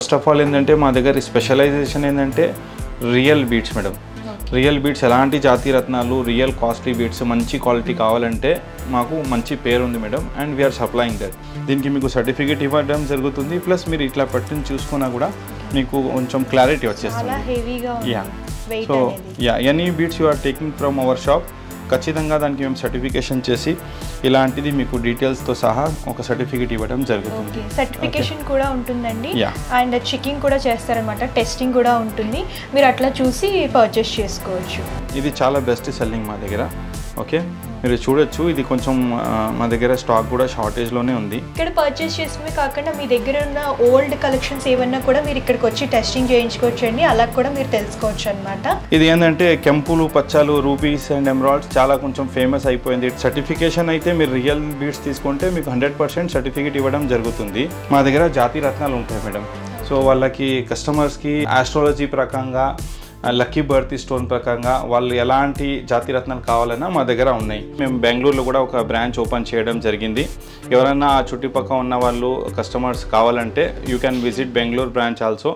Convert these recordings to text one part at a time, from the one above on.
First of all ఏంటంటే మా దగ్గర స్పెషలైజేషన్ ఏంటంటే real beads madam real beads ఎలాంటి జాతి రత్నాలు రియల్ కాస్ట్లీ బీట్స్ మంచి క్వాలిటీ కావాలంటే మాకు మంచి పేరు ఉంది మేడం అండ్ వీఆర్ సప్లయింగ్ దట్ దీనికి మీకు సర్టిఫికేట్ ఇవ్వడం జరుగుతుంది ప్లస్ మీరు ఇట్లా పట్టుని చూసుకున్నా కూడా మీకు కొంచెం క్లారిటీ చాలా వచ్చేస్తుంది హెవీగా ఉంది యా వెయిట్ సో అనేది yeah any beads you are taking from our shop ఖచ్చితంగా దానికి మేము సర్టిఫికేషన్ చేసి ఇలాంటిది మీకు డీటెయిల్స్తో సహా ఒక సర్టిఫికేట్ ఇవ్వడం ఓకే జరుగుతుంది సర్టిఫికేషన్ కూడా ఉంటుందండి Yeah. అండ్ చెకింగ్ కూడా చేస్తారనమాట టెస్టింగ్ కూడా ఉంటుంది మీరు అట్లా చూసి పర్చేస్ చేసుకోవచ్చు ఇది చాలా బెస్ట్ సెల్లింగ్ మా దగ్గర ఓకే మీరు చూడొచ్చు ఇది కొంచెం ఆ, మా దగ్గర స్టాక్ కూడా షార్టేజ్లోనే ఉంది ఇక్కడ పర్చేస్ చేసినవి కాకుండా మీ దగ్గర ఉన్న ఓల్డ్ కలెక్షన్స్ ఏమన్నా కూడా మీరు ఇక్కడికి వచ్చి టెస్టింగ్ చేయించుకోవచ్చు అండి అలా కూడా మీరు తెలుసుకోవచ్చు అనమాట ఇది ఏంటంటే కెంపులు పచ్చాలు రూబీస్ అండ్ ఎమరాల్డ్స్ చాలా కొంచెం ఫేమస్ అయిపోయింది సర్టిఫికేషన్ అయితే మీరు రియల్ బీడ్స్ తీసుకుంటే మీకు హండ్రెడ్ పర్సెంట్ సర్టిఫికేట్ ఇవ్వడం జరుగుతుంది మా దగ్గర జాతి రత్నాలు ఉంటాయి మేడం సో వాళ్ళకి కస్టమర్స్కి ఆస్ట్రాలజీ ప్రకారంగా లక్కీ బర్త్ స్టోన్ ప్రకారంగా వాళ్ళు ఎలాంటి జాతి రత్నాలు కావాలన్నా మా దగ్గర ఉన్నాయి మేము బెంగళూరులో కూడా ఒక బ్రాంచ్ ఓపెన్ చేయడం జరిగింది ఎవరైనా ఆ చుట్టుపక్కల ఉన్న వాళ్ళు కస్టమర్స్ కావాలంటే you can visit Bengaluru branch also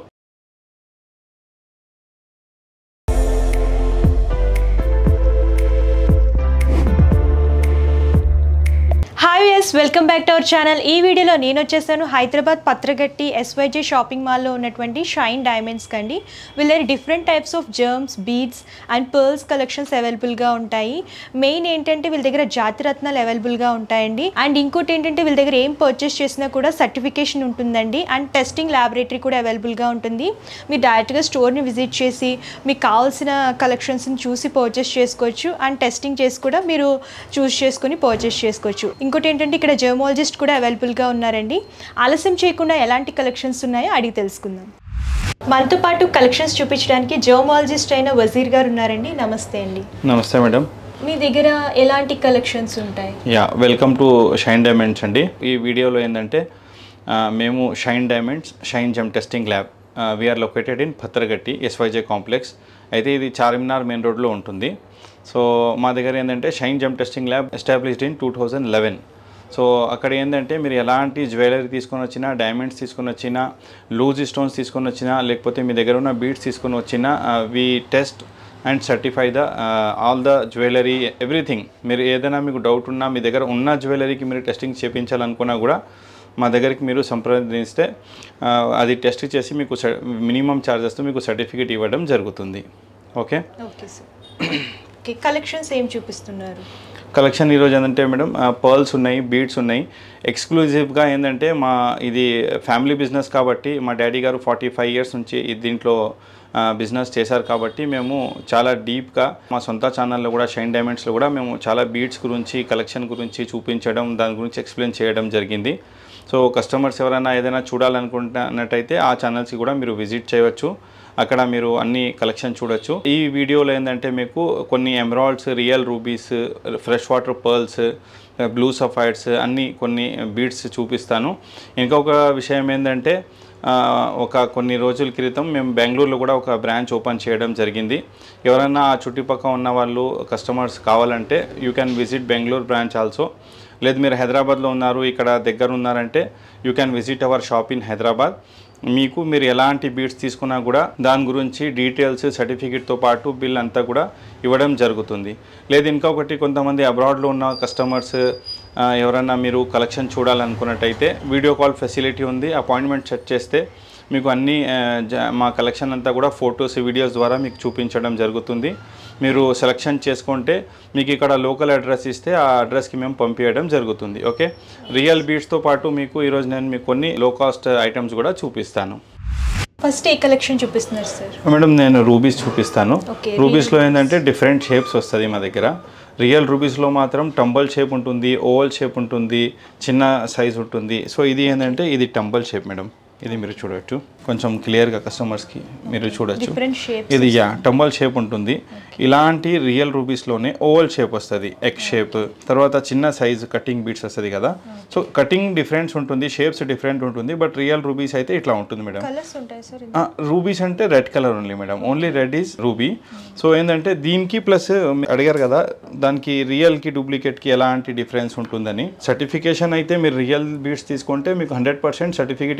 hi yes welcome back to our channel ఈ వీడియోలో నేను వచ్చేసాను హైదరాబాద్ పత్రగట్టి ఎస్వైజే షాపింగ్ మాల్లో ఉన్నటువంటి షైన్ డైమండ్స్ కండి వీళ్ళ different types of gems beads and pearls collections అవైలబుల్గా ఉంటాయి మెయిన్ ఏంటంటే వీళ్ళ దగ్గర జాతి రత్నాలు అవైలబుల్గా ఉంటాయండి అండ్ ఇంకోటి ఏంటంటే వీళ్ళ దగ్గర ఏం పర్చేస్ చేసినా కూడా సర్టిఫికేషన్ ఉంటుందండి అండ్ టెస్టింగ్ ల్యాబొరేటరీ కూడా అవైలబుల్గా ఉంటుంది మీరు డైరెక్ట్గా స్టోర్ని విజిట్ చేసి మీకు కావాల్సిన కలెక్షన్స్ని చూసి పర్చేస్ చేసుకోవచ్చు అండ్ టెస్టింగ్ చేసి కూడా మీరు చూస్ చేసుకొని పర్చేస్ చేసుకోవచ్చు ఇంకోటి ఏంటంటే ఇక్కడ జర్మాలజిస్ట్ కూడా అవైలబుల్గా ఉన్నారండి ఆలస్యం చేయకుండా ఎలాంటి కలెక్షన్స్ ఉన్నాయో అడిగి తెలుసుకుందాం మనతో పాటు కలెక్షన్స్ చూపించడానికి జర్మాలజిస్ట్ అయిన వజీర్ గారు ఉన్నారండి నమస్తే అండి నమస్తే మేడం మీ దగ్గర ఎలాంటి కలెక్షన్స్ ఉంటాయి yeah welcome to shine diamonds అండి ఈ వీడియోలో ఏంటంటే ఆ, మేము shine diamonds shine gem testing lab we're located in Patharghatti SYJ complex అయితే ఇది చార్మినార్ మెయిన్ రోడ్లో ఉంటుంది సో మా దగ్గర ఏంటంటే shine gem testing lab established in two thousand eleven so అక్కడ ఏంటంటే మీరు ఎలాంటి జ్యువెలరీ తీసుకొని వచ్చినా డైమండ్స్ తీసుకొని వచ్చినా లూజ్ స్టోన్స్ తీసుకొని వచ్చినా లేకపోతే మీ దగ్గర ఉన్న బీడ్స్ తీసుకొని వచ్చినా we test and certify the all the jewellery everything మీరు ఏదైనా మీకు డౌట్ ఉన్నా మీ దగ్గర ఉన్న జ్యువెలరీకి మీరు టెస్టింగ్ చేయించాలనుకున్నా కూడా మా దగ్గరికి మీరు సంప్రదిస్తే ఆ, అది టెస్ట్ చేసి మీకు మినిమం ఛార్జెస్తో మీకు సర్టిఫికేట్ ఇవ్వడం జరుగుతుంది okay okay sir okay collections ఏం చూపిస్తున్నారు కలెక్షన్ ఈరోజు ఏంటంటే మేడం పర్ల్స్ ఉన్నాయి బీడ్స్ ఉన్నాయి ఎక్స్క్లూజివ్గా ఏంటంటే మా ఇది ఫ్యామిలీ బిజినెస్ కాబట్టి మా డాడీ గారు ఫార్టీ ఫైవ్ ఇయర్స్ నుంచి ఈ దీంట్లో బిజినెస్ చేశారు కాబట్టి మేము చాలా డీప్గా మా సొంత ఛానల్లో కూడా షైన్ డైమండ్స్లో కూడా మేము చాలా బీడ్స్ గురించి కలెక్షన్ గురించి చూపించడం దాని గురించి ఎక్స్ప్లెయిన్ చేయడం జరిగింది సో కస్టమర్స్ ఎవరైనా ఏదైనా చూడాలనుకుంటున్నట్టయితే ఆ ఛానల్స్కి కూడా మీరు విజిట్ చేయవచ్చు అక్కడ మీరు అన్ని కలెక్షన్ చూడొచ్చు ఈ వీడియోలో ఏంటంటే మీకు కొన్ని emeralds real rubies fresh water pearls blue sapphires అన్ని కొన్ని బీడ్స్ చూపిస్తాను ఇంకొక విషయం ఏంటంటే ఆ, ఒక కొన్ని రోజుల క్రితం మేము బెంగళూరులో కూడా ఒక బ్రాంచ్ ఓపెన్ చేయడం జరిగింది ఎవరైనా ఆ చుట్టుపక్కల ఉన్న వాళ్ళు కస్టమర్స్ కావాలంటే you can visit Bengaluru branch also లేదు మీరు హైదరాబాద్లో ఉన్నారు ఇక్కడ దగ్గర ఉన్నారంటే you can visit our shop in Hyderabad మీకు మీరు ఎలాంటి బీడ్స్ తీసుకున్నా కూడా దాని గురించి డీటెయిల్స్ సర్టిఫికేట్తో పాటు బిల్ అంతా కూడా ఇవ్వడం జరుగుతుంది లేదు ఇంకొకటి కొంతమంది అబ్రాడ్లో ఉన్న కస్టమర్స్ ఆ, ఎవరైనా మీరు కలెక్షన్ చూడాలనుకున్నట్టయితే వీడియో కాల్ ఫెసిలిటీ ఉంది అపాయింట్మెంట్ సెట్ చేస్తే మీకు అన్ని ఆ, జ- మా కలెక్షన్ అంతా కూడా ఫొటోస్ వీడియోస్ ద్వారా మీకు చూపించడం జరుగుతుంది మీరు సెలెక్షన్ చేసుకుంటే మీకు ఇక్కడ లోకల్ అడ్రస్ ఇస్తే ఆ అడ్రస్కి మేము పంపించడం జరుగుతుంది ఓకే రియల్ బీడ్స్తో పాటు మీకు ఈరోజు నేను మీకు కొన్ని లో కాస్ట్ ఐటమ్స్ కూడా చూపిస్తాను ఫస్ట్ ఏ కలెక్షన్ చూపిస్తున్నారు సార్ మేడం నేను రూబీస్ చూపిస్తాను Okay, రూబీస్లో ఏంటంటే డిఫరెంట్ షేప్స్ వస్తుంది మా దగ్గర రియల్ రూబీస్లో మాత్రం టంబల్ షేప్ ఉంటుంది ఓవల్ షేప్ ఉంటుంది చిన్న సైజ్ ఉంటుంది సో ఇది ఏంటంటే ఇది టంబల్ షేప్ మేడం ఇది మీరు చూడొచ్చు కొంచెం క్లియర్గా కస్టమర్స్కి మీరు చూడొచ్చు డిఫరెంట్ షేప్ ఇది యా టంబల్ షేప్ ఉంటుంది ఇలాంటి రియల్ రూబీస్లోనే ఓవల్ షేప్ వస్తుంది ఎగ్ షేప్ తర్వాత చిన్న సైజ్ కటింగ్ బీట్స్ వస్తుంది కదా సో కటింగ్ డిఫరెన్స్ ఉంటుంది షేప్స్ డిఫరెంట్ ఉంటుంది బట్ రియల్ రూబీస్ అయితే ఇట్లా ఉంటుంది మేడం కలర్స్ ఉంటాయి సార్ రూబీస్ అంటే red colour only madam only red is ruby so ఏంటంటే దీనికి ప్లస్ అడిగారు కదా దానికి రియల్కి డూప్లికేట్కి ఎలాంటి డిఫరెన్స్ ఉంటుందని సర్టిఫికేషన్ అయితే మీరు రియల్ బీడ్స్ తీసుకుంటే మీకు హండ్రెడ్ పర్సెంట్ సర్టిఫికేట్ ఇవ్వడం జరుగుతుంది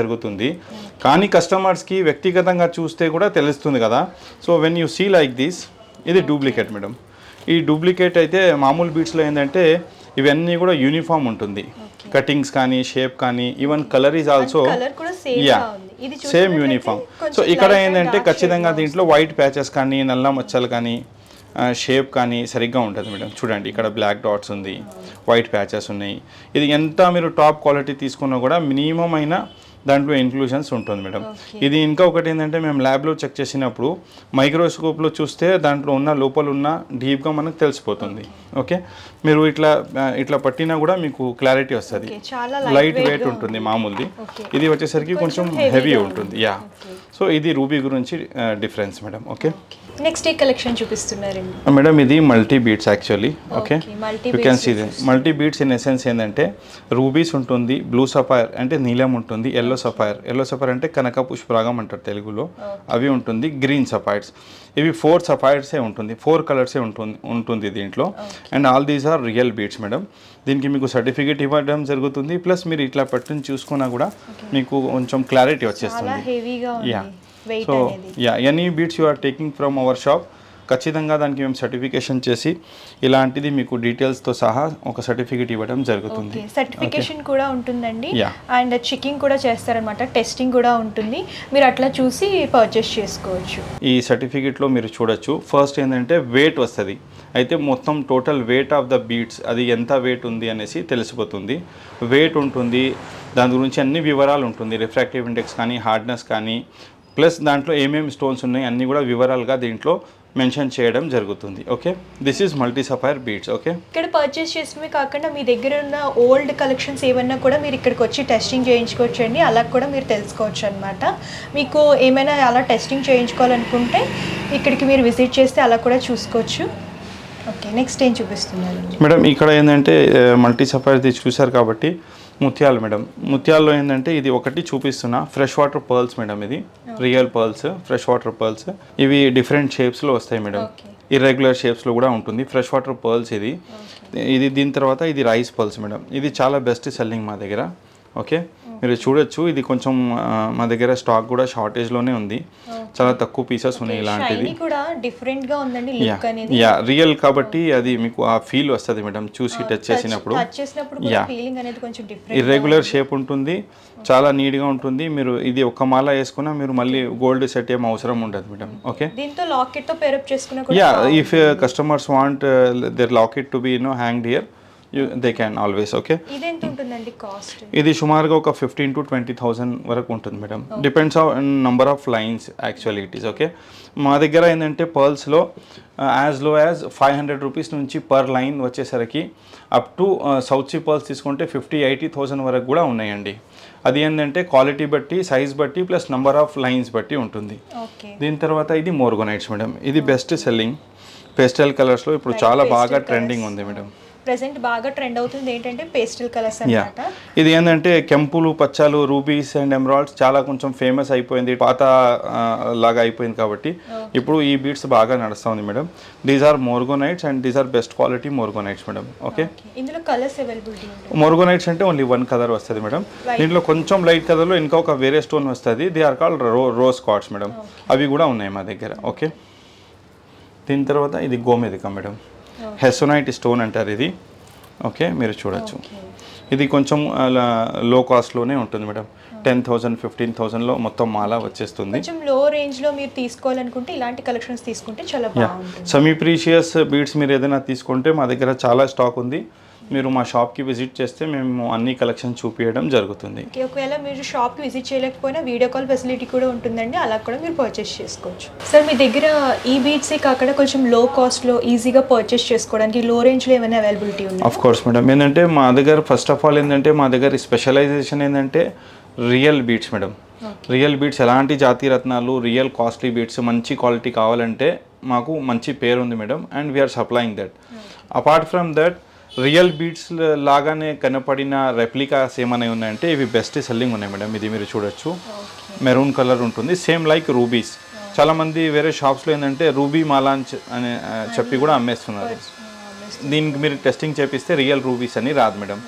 జరుగుతుంది కానీ కస్టమర్స్కి వ్యక్తిగతంగా చూస్తే కూడా తెలుస్తుంది కదా so when you see like this ఇది డూప్లికేట్ మేడం ఈ డూప్లికేట్ అయితే మామూలు బీట్స్లో ఏంటంటే ఇవన్నీ కూడా యూనిఫామ్ ఉంటుంది కటింగ్స్ కానీ షేప్ కానీ even colour is also colour కూడా సేమ్ యా గా ఉంది ఇది సేమ్ చూసినట్లయితే యూనిఫామ్ కొంచెం సో ఇక్కడ light and ఏంటంటే dark ఖచ్చితంగా shade గా దీంట్లో వైట్ ప్యాచెస్ కానీ నల్ల మచ్చలు కానీ షేప్ కానీ సరిగ్గా ఉంటుంది మేడం చూడండి ఇక్కడ బ్లాక్ డాట్స్ ఉంది వైట్ ప్యాచెస్ ఉన్నాయి ఇది ఎంత మీరు టాప్ క్వాలిటీ తీసుకున్నా కూడా మినిమం అయినా దాంట్లో ఇన్క్లూషన్స్ ఉంటుంది మేడం Okay. ఇది ఇంకా ఒకటి ఏంటంటే మేము ల్యాబ్లో చెక్ చేసినప్పుడు మైక్రోస్కోప్లో చూస్తే దాంట్లో ఉన్న లోపల ఉన్న డీప్గా మనకు తెలిసిపోతుంది ఓకే మీరు ఇట్లా ఆ, ఇట్లా పట్టినా కూడా మీకు క్లారిటీ వస్తుంది Okay, చాలా లైట్ light weight వెయిట్ గా ఉంటుంది మామూలుది Okay. ఇది వచ్చేసరికి కొంచెం కొంచెం heavy హెవీ గా ఉంటుంది యా సో ఇది రూబీ గురించి డిఫరెన్స్ మేడం ఓకే నెక్స్ట్ ఈ కలెక్షన్ చూపిస్తున్నారండి మేడం ఇది multi beads actually okay Okay, multi you can beads see the multi beads in essence ఏంటంటే రూబీస్ ఉంటుంది బ్లూ సఫైర్ అంటే నీలం ఉంటుంది ఎల్లో సఫైర్ ఎల్లో సఫైర్ అంటే కనక పుష్పరాగం అంటారు తెలుగులో అవి ఉంటుంది గ్రీన్ సఫైర్స్ ఇవి ఫోర్ సఫైర్సే ఉంటుంది ఫోర్ కలర్సే ఉంటుంది ఉంటుంది దీంట్లో and all these are real beads madam దీనికి మీకు సర్టిఫికేట్ ఇవ్వడం జరుగుతుంది ప్లస్ మీరు ఇట్లా పట్టుని చూసుకున్నా కూడా మీకు కొంచెం క్లారిటీ చాలా వచ్చేస్తుంది హెవీగా యా ఉంది వెయిట్ సో అనేది yeah any beads you are taking from our shop ఖచ్చితంగా దానికి మేము సర్టిఫికేషన్ చేసి ఇలాంటిది మీకు డీటెయిల్స్తో సహా ఒక సర్టిఫికేట్ ఇవ్వడం జరుగుతుంది ఓకే సర్టిఫికేషన్ కూడా ఉంటుందండి Yeah. అండ్ చెకింగ్ కూడా చేస్తారనమాట టెస్టింగ్ కూడా ఉంటుంది మీరు అట్లా చూసి పర్చేస్ చేసుకోవచ్చు ఈ సర్టిఫికేట్లో మీరు చూడొచ్చు ఫస్ట్ ఏంటంటే వెయిట్ వస్తుంది అయితే మొత్తం total weight of the beads అది ఎంత వెయిట్ ఉంది అనేసి తెలిసిపోతుంది వెయిట్ ఉంటుంది దాని గురించి అన్ని వివరాలు ఉంటుంది రిఫ్రాక్టివ్ ఇండెక్స్ కానీ హార్డ్నెస్ కానీ ప్లస్ దాంట్లో ఏమేమి స్టోన్స్ ఉన్నాయి అన్నీ కూడా వివరాలుగా దీంట్లో మెన్షన్ చేయడం జరుగుతుంది okay this is multi sapphire beads okay ఇక్కడ పర్చేస్ చేసినవి కాకుండా మీ దగ్గర ఉన్న ఓల్డ్ కలెక్షన్స్ ఏమన్నా కూడా మీరు ఇక్కడికి వచ్చి టెస్టింగ్ చేయించుకోవచ్చు అండి అలా కూడా మీరు తెలుసుకోవచ్చు అనమాట మీకు ఏమైనా అలా టెస్టింగ్ చేయించుకోవాలనుకుంటే ఇక్కడికి మీరు విజిట్ చేస్తే అలా కూడా చూసుకోవచ్చు ఓకే నెక్స్ట్ ఏం చూపిస్తున్నారు మేడం ఇక్కడ ఏంటంటే మల్టీ సఫైర్ది చూశారు కాబట్టి ముత్యాలు మేడం ముత్యాల్లో ఏంటంటే ఇది ఒకటి చూపిస్తున్నా ఫ్రెష్ వాటర్ పర్ల్స్ మేడం ఇది real pearls fresh water pearls ఇవి డిఫరెంట్ షేప్స్లో వస్తాయి మేడం Okay. ఇర్రెగ్యులర్ షేప్స్లో కూడా ఉంటుంది ఫ్రెష్ వాటర్ పర్ల్స్ ఇది ఇది దీని తర్వాత ఇది రైస్ పర్ల్స్ మేడం ఇది చాలా బెస్ట్ సెల్లింగ్ మా దగ్గర ఓకే మీరు చూడొచ్చు ఇది కొంచెం ఆ, మా దగ్గర స్టాక్ కూడా షార్టేజ్లోనే ఉంది చాలా తక్కువ పీసెస్ ఉన్నాయి ఇలాంటిది షైనీ కూడా డిఫరెంట్ గా ఉందండి యా లుక్ అనేది యా రియల్ కాబట్టి అది మీకు ఆ ఫీల్ వస్తుంది మేడం చూసి టచ్ చేసినప్పుడు టచ్ చేసినప్పుడు కూడా Yeah. ఫీలింగ్ అనేది కొంచెం డిఫరెంట్ ఇర్రెగ్యులర్ షేప్ ఉంటుంది చాలా నీట్గా ఉంటుంది మీరు ఇది ఒక్క మాల వేసుకున్నా మీరు మళ్ళీ గోల్డ్ సెట్ ఏం అవసరం ఉండదు మేడం ఓకే దీంతో లాకెట్ తో పేరప్ చేసుకున్నా కూడా yeah if customers want their locket to be no hanged here you they can always okay ఇదెంత ఉంటుందండి కాస్ట్ ఇది సుమారుగా ఒక ఫిఫ్టీన్ టు ట్వంటీ థౌసండ్ వరకు ఉంటుంది madam depends on number of lines actually it is okay మా దగ్గర ఏంటంటే పర్ల్స్లో as low as five hundred rupees నుంచి పర్ లైన్ వచ్చేసరికి up to South see pearls తీసుకుంటే ఫిఫ్టీ ఎయిటీ థౌసండ్ వరకు కూడా ఉన్నాయండి అది ఏంటంటే క్వాలిటీ బట్టి సైజ్ బట్టి ప్లస్ నంబర్ ఆఫ్ లైన్స్ బట్టి ఉంటుంది ఓకే దీని తర్వాత ఇది మోర్గోనైట్స్ మేడం ఇది బెస్ట్ సెల్లింగ్ పేస్టల్ కలర్స్లో ఇప్పుడు చాలా బాగా ట్రెండింగ్ ఉంది మేడం ప్రెసెంట్ బాగా ట్రెండ్ అవుతుంది ఏంటంటే పేస్టల్ కలర్స్ యా అన్నమాట ఇది ఏంటంటే కెంపులు పచ్చాలు రూబీస్ అండ్ ఎమరాల్డ్స్ చాలా కొంచెం ఫేమస్ అయిపోయింది పాత ఆ, లాగా అయిపోయింది కాబట్టి ఇప్పుడు ఈ బీట్స్ బాగా నడుస్తుంది madam these are morganites and these are best quality morganites madam okay ఇందులో కలర్స్ అవైలబిలిటీ ఉంటుంది మోర్గోనైట్స్ అంటే ఓన్లీ వన్ కలర్ వస్తుంది మేడం దీంట్లో కొంచెం లైట్ కలర్లో ఇంకొక వేరే స్టోన్ వస్తుంది they are called ro rose quartz madam అవి కూడా ఉన్నాయి మా దగ్గర ఓకే దీని తర్వాత ఇది గోమేదిక మేడం హెసోనైట్ స్టోన్ అంటారు ఇది ఓకే మీరు చూడొచ్చు ఇది కొంచెం అలా లో కాస్ట్లోనే ఉంటుంది మేడం టెన్ థౌసండ్ ఫిఫ్టీన్ థౌసండ్లో మొత్తం మాల వచ్చేస్తుంది కొంచెం లో రేంజ్ లో మీరు తీసుకోవాలనుకుంటే ఇలాంటి కలెక్షన్స్ తీసుకుంటే చాలా యా బాగుంటుంది సమీ ప్రీషియస్ బీడ్స్ మీరు ఏదైనా తీసుకుంటే మా దగ్గర చాలా స్టాక్ ఉంది మీరు మా షాప్కి విజిట్ చేస్తే మేము అన్ని కలెక్షన్ చూపించడం జరుగుతుంది ఓకే ఒకవేళ మీరు షాప్కి విజిట్ చేయలేకపోయినా వీడియో కాల్ ఫెసిలిటీ కూడా ఉంటుందండి అలా కూడా మీరు పర్చేస్ చేసుకోవచ్చు సార్ మీ దగ్గర ఈ బీట్సే కాకుండా కొంచెం లో కాస్ట్లో ఈజీగా పర్చేస్ చేసుకోవడానికి లో రేంజ్లో ఏమైనా అవైలబిలిటీ ఉంది ఆఫ్ కోర్స్ మేడం ఏంటంటే మా దగ్గర ఫస్ట్ ఆఫ్ ఆల్ ఏంటంటే మా దగ్గర స్పెషలైజేషన్ ఏంటంటే real beads madam real beads ఎలాంటి జాతి రత్నాలు రియల్ కాస్ట్లీ బీట్స్ మంచి క్వాలిటీ కావాలంటే మాకు మంచి పేరు ఉంది మేడం and we're supplying that apart from that real beads లాగానే కనపడిన రెప్లికాస్ ఏమైనా ఉన్నాయంటే ఇవి బెస్ట్ సెల్లింగ్ ఉన్నాయి మేడం ఇది మీరు చూడొచ్చు మెరూన్ కలర్ ఉంటుంది సేమ్ లైక్ రూబీస్ చాలా మంది వేరే షాప్స్లో ఏంటంటే రూబీ మాలా అని చె- అని ఆ, చెప్పి కూడా అమ్మేస్తున్నారు దీనికి మీరు టెస్టింగ్ చేపిస్తే రియల్ రూబీస్ అని రాదు మేడం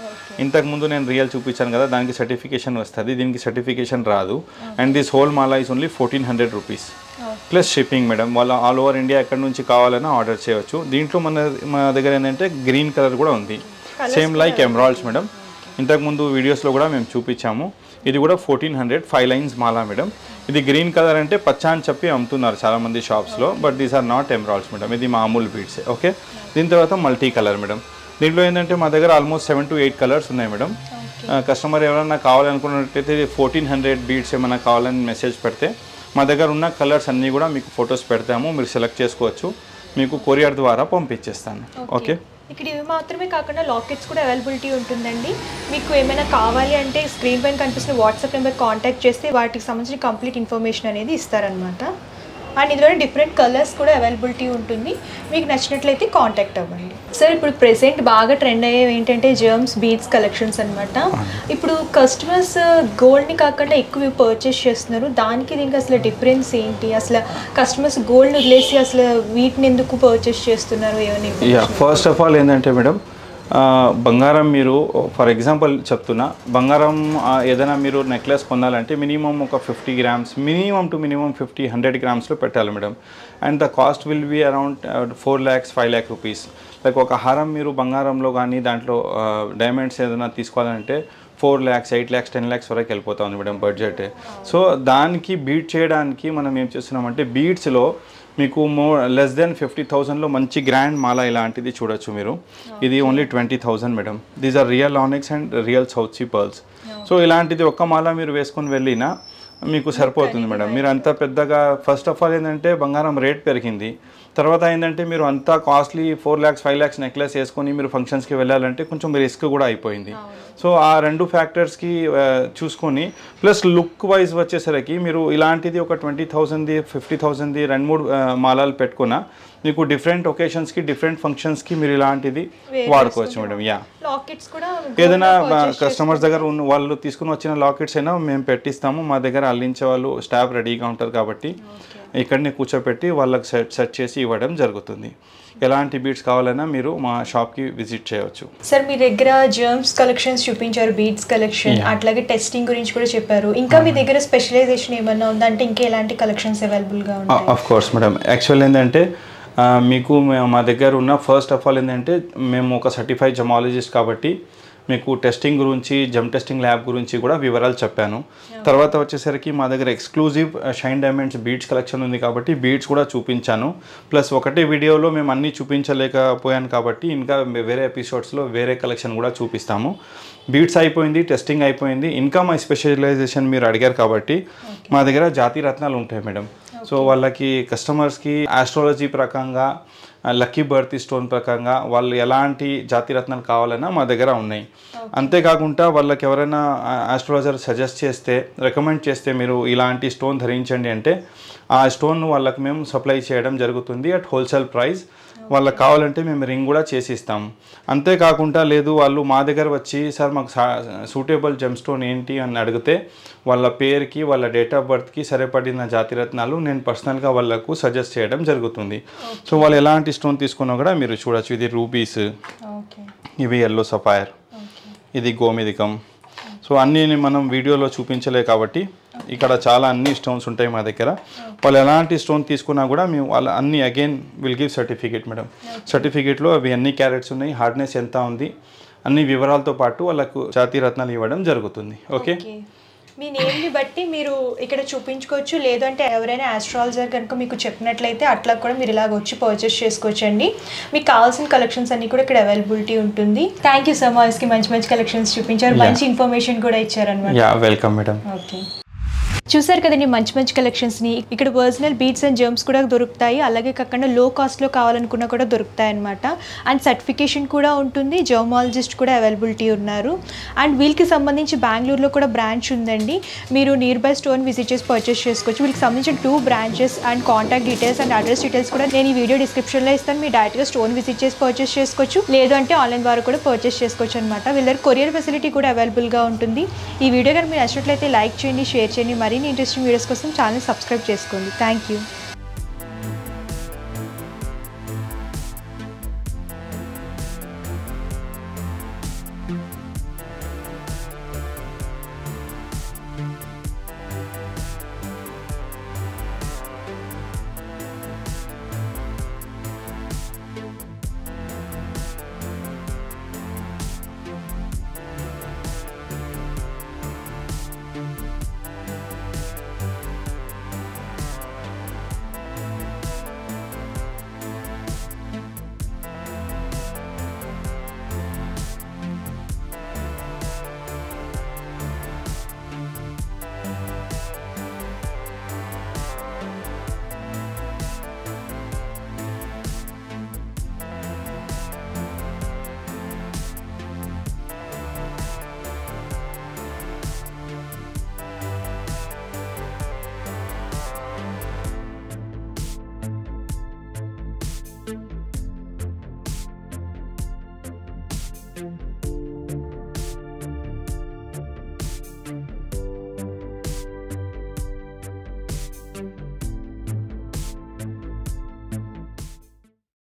ఇంతకు ముందు నేను రియల్ చూపించాను కదా దానికి సర్టిఫికేషన్ వస్తుంది దీనికి సర్టిఫికేషన్ రాదు and this whole mala is only fourteen hundred rupees plus shipping madam వాళ్ళ ఆల్ ఓవర్ ఇండియా ఎక్కడి నుంచి కావాలన్నా ఆర్డర్ చేయవచ్చు దీంట్లో మన మన దగ్గర ఏంటంటే గ్రీన్ కలర్ కూడా ఉంది సేమ్ లైక్ ఎమరాల్డ్స్ మేడం ఇంతకుముందు వీడియోస్లో కూడా మేము చూపించాము ఇది కూడా ఫోర్టీన్ హండ్రెడ్ ఫైవ్ లైన్స్ మాలా మేడం ఇది గ్రీన్ కలర్ అంటే పచ్చ అని చెప్పి అమ్ముతున్నారు చాలామంది షాప్స్లో but these are not emeralds madam ఇది మామూలు బీడ్స్ ఓకే దీని తర్వాత మల్టీ కలర్ మేడం దీంట్లో ఏంటంటే మా దగ్గర almost seven to eight colours ఉన్నాయి మేడం కస్టమర్ ఎవరైనా కావాలనుకున్నట్టయితే ఫోర్టీన్ హండ్రెడ్ బీడ్స్ ఏమైనా కావాలని మెసేజ్ పెడితే మా దగ్గర ఉన్న కలర్స్ అన్నీ కూడా మీకు ఫొటోస్ పెడతాము మీరు సెలెక్ట్ చేసుకోవచ్చు మీకు కొరియర్ ద్వారా పంపించేస్తాను ఓకే ఇక్కడ ఇవి మాత్రమే కాకుండా లాకెట్స్ కూడా అవైలబిలిటీ ఉంటుందండి మీకు ఏమైనా కావాలి అంటే స్క్రీన్ పైన కనిపిస్తున్న వాట్సాప్ నెంబర్ కాంటాక్ట్ చేస్తే వాటికి సంబంధించిన కంప్లీట్ ఇన్ఫర్మేషన్ అనేది ఇస్తారనమాట అండ్ ఇందులోనే డిఫరెంట్ కలర్స్ కూడా అవైలబిలిటీ ఉంటుంది మీకు నచ్చినట్లయితే కాంటాక్ట్ అవ్వండి సార్ ఇప్పుడు ప్రెసెంట్ బాగా ట్రెండ్ అయ్యేవి ఏంటంటే జర్మ్స్ బీడ్స్ కలెక్షన్స్ అనమాట ఇప్పుడు కస్టమర్స్ గోల్డ్ని కాకుండా ఎక్కువ పర్చేస్ చేస్తున్నారు దానికి దీనికి అసలు డిఫరెన్స్ ఏంటి అసలు కస్టమర్స్ గోల్డ్ వదిలేసి అసలు వీటిని ఎందుకు పర్చేస్ చేస్తున్నారు ఏమని యా ఫస్ట్ ఆఫ్ ఆల్ ఏంటంటే మేడం ఆ, బంగారం మీరు ఫర్ ఎగ్జాంపుల్ చెప్తున్నా బంగారం ఆ, ఏదైనా మీరు నెక్లెస్ కొనాలంటే మినిమం ఒక fifty grams minimum to minimum fifty hundred గ్రామ్స్లో పెట్టాలి madam and the cost will be around four lakhs five lakh rupees like ఒక హారం మీరు బంగారంలో కానీ దాంట్లో డైమండ్స్ ఏదైనా తీసుకోవాలంటే four lakhs eight lakhs ten lakhs వరకు వెళ్ళిపోతా ఉంది మేడం బడ్జెట్ సో దానికి బీట్ చేయడానికి మనం ఏం చేస్తున్నామంటే బీట్స్లో మీకు మో లెస్ దెన్ ఫిఫ్టీ థౌసండ్లో మంచి గ్రాండ్ మాల ఇలాంటిది చూడొచ్చు మీరు ఇది only twenty thousand madam these are real onyx and real south see pearls so ఇలాంటిది ఒక్క మాల మీరు వేసుకొని వెళ్ళినా మీకు సరిపోతుంది మేడం మీరు అంత పెద్దగా ఫస్ట్ ఆఫ్ ఆల్ ఏంటంటే బంగారం రేట్ పెరిగింది తర్వాత ఏంటంటే మీరు అంతా costly four lakhs five lakhs necklace వేసుకొని మీరు ఫంక్షన్స్కి వెళ్ళాలంటే కొంచెం రిస్క్ కూడా అయిపోయింది సో ఆ రెండు ఫ్యాక్టర్స్కి చూసుకొని ప్లస్ లుక్ వైజ్ వచ్చేసరికి మీరు ఇలాంటిది ఒక ట్వంటీ థౌసండ్ది ఫిఫ్టీ థౌసండ్ది రెండు మూడు ఆ, మాలాలు పెట్టుకున్నా మీకు డిఫరెంట్ ఒకేషన్స్కి డిఫరెంట్ ఫంక్షన్స్కి మీరు ఇలాంటిది వాడుకోవచ్చు మేడం యా లాకెట్స్ కూడా ఏదైనా కస్టమర్స్ దగ్గర ఉన్న వాళ్ళు తీసుకుని వచ్చిన లాకెట్స్ అయినా మేము పెట్టిస్తాము మా దగ్గర అల్లించే వాళ్ళు స్టాఫ్ రెడీగా ఉంటారు కాబట్టి ఇక్కడనే కూర్చోపెట్టి వాళ్ళకి సెట్ సెట్ చేసి ఇవ్వడం జరుగుతుంది ఎలాంటి బీట్స్ కావాలన్నా మీరు మా షాప్కి విజిట్ చేయవచ్చు సార్ మీ దగ్గర జర్మ్స్ కలెక్షన్స్ చూపించారు బీడ్స్ కలెక్షన్ అట్లాగే టెస్టింగ్ గురించి కూడా చెప్పారు ఇంకా మీ దగ్గర స్పెషలైజేషన్ ఏమన్నా ఉందా అంటే ఇంకా ఎలాంటి కలెక్షన్స్ అవైలబుల్ గా ఉంటాయి ఆఫ్ కోర్స్ మేడం యాక్చువల్ ఏంటంటే ఆ, మీకు మే- మా దగ్గర ఉన్న ఫస్ట్ ఆఫ్ ఆల్ ఏంటంటే మేము ఒక సర్టిఫైడ్ జమాలజిస్ట్ కాబట్టి మీకు టెస్టింగ్ గురించి జమ్ టెస్టింగ్ ల్యాబ్ గురించి కూడా వివరాలు చెప్పాను తర్వాత వచ్చేసరికి మా దగ్గర exclusive shine diamonds beads collection ఉంది కాబట్టి బీడ్స్ కూడా చూపించాను ప్లస్ ఒకటే వీడియోలో మేము అన్నీ చూపించలేకపోయాను కాబట్టి ఇంకా వేరే ఎపిసోడ్స్లో వేరే కలెక్షన్ కూడా చూపిస్తాము బీట్స్ అయిపోయింది టెస్టింగ్ అయిపోయింది ఇంకా మా స్పెషలైజేషన్ మీరు అడిగారు కాబట్టి మా దగ్గర జాతి రత్నాలు ఉంటాయి మేడం సో వాళ్ళకి కస్టమర్స్కి ఆస్ట్రాలజీ ప్రకారంగా లక్కీ బర్త్ స్టోన్ ప్రకారంగా వాళ్ళు ఎలాంటి జాతి రత్నాలు కావాలన్నా మా దగ్గర ఉన్నాయి అంతేకాకుండా వాళ్ళకి ఎవరైనా ఆస్ట్రాలజర్ సజెస్ట్ చేస్తే రికమెండ్ చేస్తే మీరు ఇలాంటి స్టోన్ ధరించండి అంటే ఆ స్టోన్ వాళ్ళకి మేము సప్లై చేయడం జరుగుతుంది అట్ హోల్సేల్ ప్రైస్ వాళ్ళకి కావాలంటే మేము రింగ్ కూడా చేసి ఇస్తాం అంతేకాకుండా లేదు వాళ్ళు మా దగ్గర వచ్చి సార్ మాకు సూటేబుల్ జెమ్ స్టోన్ ఏంటి అని అడిగితే వాళ్ళ పేరుకి వాళ్ళ డేట్ ఆఫ్ బర్త్కి సరిపడిన జాతిరత్నాలు నేను పర్సనల్గా వాళ్ళకు సజెస్ట్ చేయడం జరుగుతుంది సో వాళ్ళు ఎలాంటి స్టోన్ తీసుకున్నా కూడా మీరు చూడొచ్చు ఇది రూబీస్ ఓకే ఇవి ఎల్లో సఫైర్ ఇది గోమిదికం సో అన్నీ మనం వీడియోలో చూపించలే కాబట్టి ఇక్కడ చాలా అన్ని స్టోన్స్ ఉంటాయి మా దగ్గర వాళ్ళు ఎలాంటి స్టోన్ తీసుకున్నా కూడా మేము వాళ్ళ అన్ని again will give certificate madam సర్టిఫికేట్లో అవి ఎన్ని క్యారెట్స్ ఉన్నాయి హార్డ్నెస్ ఎంత ఉంది అన్ని వివరాలతో పాటు వాళ్ళకు జాతీయ రత్నాలు ఇవ్వడం జరుగుతుంది ఓకే ఓకే మీ నేమ్ని బట్టి మీరు ఇక్కడ చూపించుకోవచ్చు లేదంటే ఎవరైనా ఆస్ట్రాలజర్ కనుక మీకు చెప్పినట్లయితే అట్లా కూడా మీరు ఇలాగ వచ్చి పర్చేస్ చేసుకోవచ్చండి మీకు కావాల్సిన కలెక్షన్స్ అన్ని కూడా ఇక్కడ అవైలబిలిటీ ఉంటుంది థ్యాంక్ యూ సో మచ్కి మంచి మంచి కలెక్షన్స్ చూపించారు Yeah. మంచి ఇన్ఫర్మేషన్ కూడా ఇచ్చారనమాట యా వెల్కమ్ మేడం ఓకే చూసారు కదండి మంచి మంచి కలెక్షన్స్ని ఇక్కడ ఒరిజినల్ బీట్స్ అండ్ జర్మ్స్ కూడా దొరుకుతాయి అలాగే కాకుండా లో కాస్ట్లో కావాలనుకున్నా కూడా దొరుకుతాయి అనమాట అండ్ సర్టిఫికేషన్ కూడా ఉంటుంది జర్మాలజిస్ట్ కూడా అవైలబిలిటీ ఉన్నారు అండ్ వీళ్ళకి సంబంధించి బెంగళూరులో కూడా బ్రాంచ్ ఉందండి మీరు నియర్ బై స్టోన్ విజిట్ చేసి పర్చేస్ చేసుకోవచ్చు వీళ్ళకి సంబంధించిన two branches and contact details and address details కూడా నేను ఈ వీడియో డిస్క్రిప్షన్లో ఇస్తాను మీరు డైరెక్ట్గా స్టోన్ విజిట్ చేసి పర్చేస్ చేసుకోవచ్చు లేదు అంటే ఆన్లైన్ ద్వారా కూడా పర్చేస్ చేసుకోవచ్చు అనమాట వీళ్ళ దగ్గర కొరియర్ ఫెసిలిటీ కూడా అవైలబుల్గా ఉంటుంది ఈ వీడియో కనుక మీరు నచ్చినట్లయితే లైక్ చేయండి షేర్ చేయండి మరిన్ని ఇంట్రెస్టింగ్ వీడియోస్ కోసం ఛానల్ సబ్స్క్రైబ్ చేసుకోండి థ్యాంక్ యూ